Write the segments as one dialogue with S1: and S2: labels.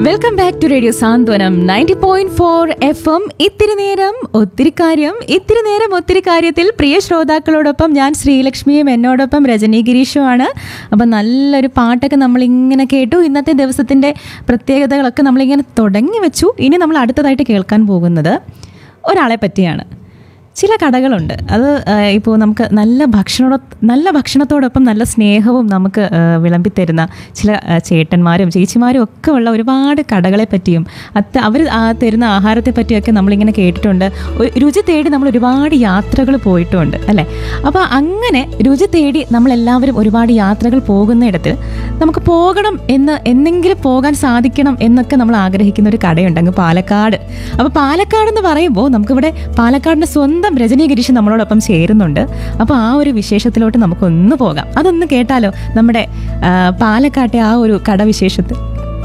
S1: welcome back to radio Santhwanam ninety point four F M ഇത്തിരി നേരം ഒത്തിരി കാര്യം ഇത്തിരി നേരം ഒത്തിരി കാര്യത്തിൽ പ്രിയ ശ്രോതാക്കളോടൊപ്പം ഞാൻ ശ്രീലക്ഷ്മിയും എന്നോടൊപ്പം രജനി ഗിരീഷുമാണ് അപ്പം നല്ലൊരു പാട്ടൊക്കെ നമ്മളിങ്ങനെ കേട്ടു ഇന്നത്തെ ദിവസത്തിൻ്റെ പ്രത്യേകതകളൊക്കെ നമ്മളിങ്ങനെ തുടങ്ങി വെച്ചു ഇനി നമ്മൾ അടുത്തതായിട്ട് കേൾക്കാൻ പോകുന്നത് ഒരാളെ പറ്റിയാണ് ചില കടകളുണ്ട് അത് ഇപ്പോൾ നമുക്ക് നല്ല ഭക്ഷണ നല്ല ഭക്ഷണത്തോടൊപ്പം നല്ല സ്നേഹവും നമുക്ക് ആ, വിളമ്പിത്തരുന്ന ചില ആ, ചേട്ടന്മാരും ചേച്ചിമാരും ഒക്കെ ഉള്ള ഒരുപാട് കടകളെ പറ്റിയും അത് അവർ തരുന്ന ആഹാരത്തെ പറ്റിയൊക്കെ നമ്മളിങ്ങനെ കേട്ടിട്ടുണ്ട് ഒരു രുചി തേടി നമ്മൾ ഒരുപാട് യാത്രകൾ പോയിട്ടുമുണ്ട് അല്ലേ അപ്പോൾ അങ്ങനെ രുചി തേടി നമ്മളെല്ലാവരും ഒരുപാട് യാത്രകൾ പോകുന്നിടത്ത് നമുക്ക് പോകണം എന്ന് എന്നെങ്കിലും പോകാൻ സാധിക്കണം എന്നൊക്കെ നമ്മൾ ആഗ്രഹിക്കുന്ന ഒരു കടയുണ്ട് അങ്ങ് പാലക്കാട് അപ്പോൾ പാലക്കാട് എന്ന് പറയുമ്പോൾ നമുക്കിവിടെ പാലക്കാടിന്റെ സ്വന്തം രജനി ഗിരീഷ് നമ്മളോടൊപ്പം ചേരുന്നുണ്ട് അപ്പോൾ ആ ഒരു വിശേഷത്തിലോട്ട് നമുക്കൊന്ന് പോകാം അതൊന്ന് കേട്ടാലോ നമ്മുടെ ആ, പാലക്കാട്ടെ ആ ഒരു കടവിശേഷത്തിൽ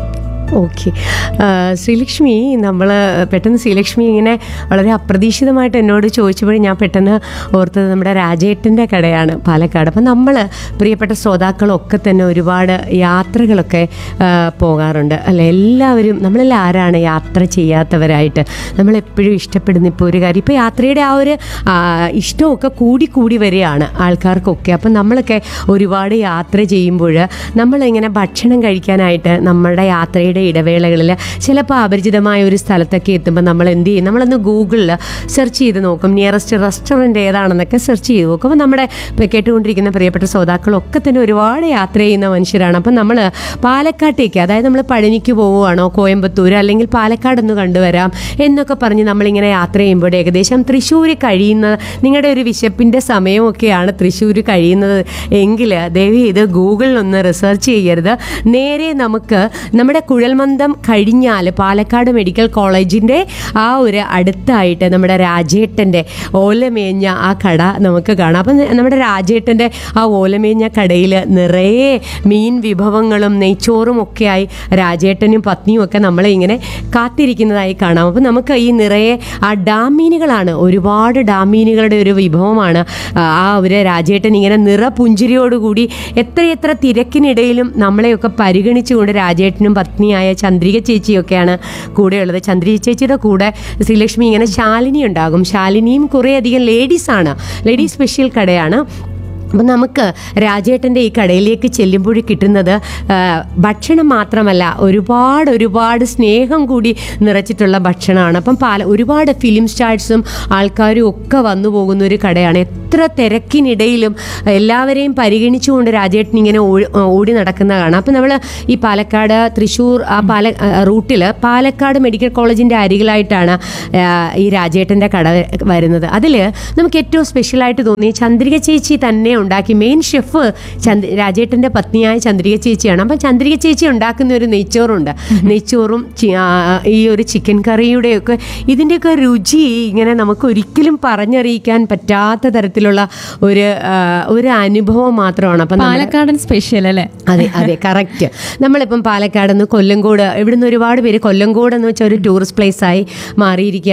S2: ഓക്കെ ശ്രീലക്ഷ്മി നമ്മൾ പെട്ടെന്ന് ശ്രീലക്ഷ്മി ഇങ്ങനെ വളരെ അപ്രതീക്ഷിതമായിട്ട് എന്നോട് ചോദിച്ചപ്പോഴും ഞാൻ പെട്ടെന്ന് ഓർത്തത് നമ്മുടെ രാജേട്ടൻ്റെ കടയാണ് പാലക്കാട് അപ്പം നമ്മൾ പ്രിയപ്പെട്ട ശ്രോതാക്കളൊക്കെ തന്നെ ഒരുപാട് യാത്രകളൊക്കെ ആ, പോകാറുണ്ട് അല്ലെ എല്ലാവരും നമ്മളെല്ലാം ആരാണ് യാത്ര ചെയ്യാത്തവരായിട്ട് നമ്മളെപ്പോഴും ഇഷ്ടപ്പെടുന്ന ഇപ്പോൾ ഒരു കാര്യം ഇപ്പോൾ യാത്രയുടെ ആ ഒരു ആ, ഇഷ്ടമൊക്കെ കൂടി കൂടി വരികയാണ് ആൾക്കാർക്കൊക്കെ അപ്പം നമ്മളൊക്കെ ഒരുപാട് യാത്ര ചെയ്യുമ്പോൾ നമ്മളിങ്ങനെ ഭക്ഷണം കഴിക്കാനായിട്ട് നമ്മുടെ യാത്രയുടെ ഇടവേളകളിൽ ചിലപ്പോൾ അപരിചിതമായ ഒരു സ്ഥലത്തൊക്കെ എത്തുമ്പോൾ നമ്മൾ എന്ത് ചെയ്യും നമ്മളൊന്ന് ഗൂഗിളിൽ സെർച്ച് ചെയ്ത് നോക്കും നിയറസ്റ്റ് റെസ്റ്റോറൻറ്റ് ഏതാണെന്നൊക്കെ സെർച്ച് ചെയ്ത് നോക്കും അപ്പോൾ നമ്മുടെ ഇപ്പോൾ കേട്ടുകൊണ്ടിരിക്കുന്ന പ്രിയപ്പെട്ട ശ്രോതാക്കളൊക്കെ തന്നെ ഒരുപാട് യാത്ര ചെയ്യുന്ന മനുഷ്യരാണ് അപ്പം നമ്മൾ പാലക്കാട്ടേക്ക് അതായത് നമ്മൾ പഴനിക്ക് പോവുകയാണോ കോയമ്പത്തൂർ അല്ലെങ്കിൽ പാലക്കാട് ഒന്ന് കണ്ടുവരാം എന്നൊക്കെ പറഞ്ഞ് നമ്മളിങ്ങനെ യാത്ര ചെയ്യുമ്പോൾ ഏകദേശം തൃശ്ശൂർ കഴിയുന്ന നിങ്ങളുടെ ഒരു വിശപ്പിൻ്റെ സമയമൊക്കെയാണ് തൃശ്ശൂർ കഴിയുന്നത് എങ്കിൽ ദയവ് ചെയ്ത് ഗൂഗിളിലൊന്ന് റിസർച്ച് ചെയ്യരുത് നേരെ നമുക്ക് നമ്മുടെ കുഴൽമന്ദം കഴിഞ്ഞാൽ പാലക്കാട് മെഡിക്കൽ കോളേജിൻ്റെ ആ ഒരു അടുത്തായിട്ട് നമ്മുടെ രാജേട്ടൻ്റെ ഓലമേഞ്ഞ ആ കട നമുക്ക് കാണാം അപ്പം നമ്മുടെ രാജേട്ടൻ്റെ ആ ഓലമേഞ്ഞ കടയിൽ നിറയെ മീൻ വിഭവങ്ങളും നെയ്ച്ചോറും ഒക്കെയായി രാജേട്ടനും പത്നിയും ഒക്കെ നമ്മളെ ഇങ്ങനെ കാത്തിരിക്കുന്നതായി കാണാം അപ്പം നമുക്ക് ഈ നിറയെ ആ ഡാമീനുകളാണ് ഒരുപാട് ഡാമീനുകളുടെ ഒരു വിഭവമാണ് ആ ആ ഒരു രാജേട്ടൻ ഇങ്ങനെ നിറപുഞ്ചിരിയോടുകൂടി എത്രയെത്ര തിരക്കിനിടയിലും നമ്മളെയൊക്കെ പരിഗണിച്ചുകൊണ്ട് രാജേട്ടനും പത്നിയായ ചന്ദ്രിക ചേച്ചിയൊക്കെയാണ് കൂടെയുള്ളത് ചന്ദ്രിക ചേച്ചിയുടെ കൂടെ ശ്രീലക്ഷ്മി ഇങ്ങനെ ശാലിനി ഉണ്ടാകും ശാലിനിയും കുറേയധികം ലേഡീസാണ് ലേഡീസ് സ്പെഷ്യൽ കടയാണ് അപ്പം നമുക്ക് രാജേട്ടൻ്റെ ഈ കടയിലേക്ക് ചെല്ലുമ്പോൾ കിട്ടുന്നത് ആ, ഭക്ഷണം മാത്രമല്ല ഒരുപാട് ഒരുപാട് സ്നേഹം കൂടി നിറച്ചിട്ടുള്ള ഭക്ഷണമാണ് അപ്പം പാല ഒരുപാട് ഫിലിം സ്റ്റാർസും ആൾക്കാരും ഒക്കെ വന്നു പോകുന്ന ഒരു കടയാണ് എത്ര തിരക്കിനിടയിലും എല്ലാവരെയും പരിഗണിച്ചുകൊണ്ട് രാജേട്ടൻ ഇങ്ങനെ ഓ- ഓടി നടക്കുന്ന കാണാം അപ്പം നമ്മൾ ഈ പാലക്കാട് തൃശ്ശൂർ ആ പാല റൂട്ടിൽ പാലക്കാട് മെഡിക്കൽ കോളേജിൻ്റെ അരികിലായിട്ടാണ് ആ, ഈ രാജേട്ടൻ്റെ കട വരുന്നത് അതിൽ നമുക്ക് ഏറ്റവും സ്പെഷ്യലായിട്ട് തോന്നി ചന്ദ്രിക ചേച്ചി തന്നെ ഉണ്ടാക്കി മെയിൻ ഷെഫ് ചന്ദ് രാജേട്ടൻ്റെ പത്നിയായ ചന്ദ്രിക ചേച്ചിയാണ് അപ്പം ചന്ദ്രിക ചേച്ചി ഉണ്ടാക്കുന്ന ഒരു നെയ്ച്ചോറുണ്ട് നെയ്ച്ചോറും ചി- ആ, ഈ ഒരു ചിക്കൻ കറിയുടെയൊക്കെ ഇതിൻ്റെയൊക്കെ രുചി ഇങ്ങനെ നമുക്ക് ഒരിക്കലും പറഞ്ഞറിയിക്കാൻ പറ്റാത്ത തരത്തിലുള്ള ഒരു ആ, ഒരു അനുഭവം മാത്രമാണ് അപ്പം നമ്മുടെ-
S1: പാലക്കാടൻ സ്പെഷ്യൽ അല്ലേ
S2: അതെ അതെ കറക്റ്റ് നമ്മളിപ്പം പാലക്കാട് നിന്ന് കൊല്ലങ്കോട് ഇവിടുന്ന് ഒരുപാട് പേര് കൊല്ലങ്കോട് എന്ന് വെച്ചാൽ ഒരു ടൂറിസ്റ്റ് പ്ലേസ് ആയി മാറിയിരിക്കുക